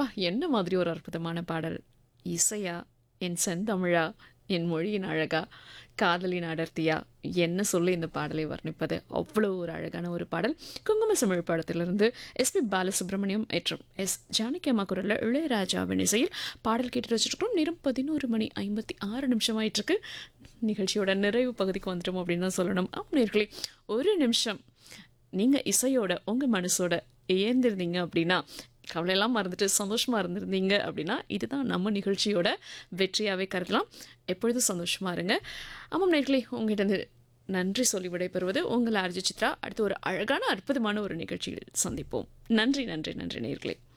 பா என்ன மாதிரி ஒரு அற்புதமான பாடல் இசையா என் செந்தமிழா என் மொழியின் அழகா காதலின் அடர்த்தியா என்ன சொல்லி இந்த பாடலை வர்ணிப்பது அவ்வளோ ஒரு அழகான ஒரு பாடல் குங்கும தமிழ் படத்திலிருந்து எஸ்பி பாலசுப்ரமணியம் மற்றும் எஸ் ஜானகி அம்மா குரலில் இளையராஜாவின் இசையில் பாடல் கேட்டு வச்சுருக்கோம் நேரம் பதினோரு மணி ஐம்பத்தி ஆறு நிமிஷம் ஆயிட்டிருக்கு நிகழ்ச்சியோட நிறைவு பகுதிக்கு வந்துட்டோம் அப்படின்னு தான் சொல்லணும் ஆம் நேர்களே ஒரு நிமிஷம் நீங்கள் இசையோட உங்கள் மனசோட ஏந்திருந்தீங்க அப்படின்னா கவலையெல்லாம் மறந்துட்டு சந்தோஷமாக இருந்திருந்தீங்க அப்படின்னா இதுதான் நம்ம நிகழ்ச்சியோட வெற்றியாகவே கருதலாம் எப்பொழுதும் சந்தோஷமாக இருங்க ஆமாம் நேர்களே உங்ககிட்ட நன்றி சொல்லி விடைபெறுவது உங்கள் ஆர்ஜி சித்ரா அடுத்து ஒரு அழகான அற்புதமான ஒரு நிகழ்ச்சியில் சந்திப்போம் நன்றி நன்றி நன்றி நேர்களே